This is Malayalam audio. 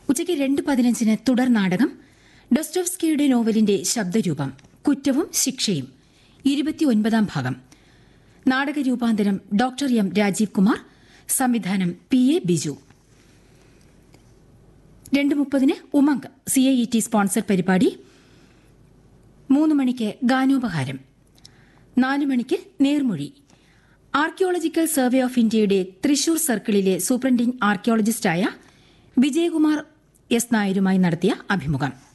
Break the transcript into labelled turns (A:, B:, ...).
A: ഉച്ചയ്ക്ക് രണ്ട് പതിനഞ്ചിന് തുടർ നാടകം ഡൊസ്റ്റോവ്സ്കിയുടെ നോവലിന്റെ ശബ്ദരൂപം കുറ്റവും ശിക്ഷയും ഇരുപത്തിയൊൻപതാം ഭാഗം നാടക രൂപാന്തരം ഡോക്ടർ എം രാജീവ് കുമാർ സംവിധാനം പി എ ബിജു രണ്ട് മുപ്പതിന് Umang C I E T sponsor പരിപാടി മൂന്ന് മണിക്ക് ഗാനോപഹാരം നാല് മണിക്ക് നേർമൊഴി ആർക്കിയോളജിക്കൽ സർവേ ഓഫ് ഇന്ത്യയുടെ തൃശൂർ സർക്കിളിലെ സൂപ്രണ്ടിംഗ് ആർക്കിയോളജിസ്റ്റായ വിജയകുമാർ എസ് നായരുമായി നടത്തിയ അഭിമുഖം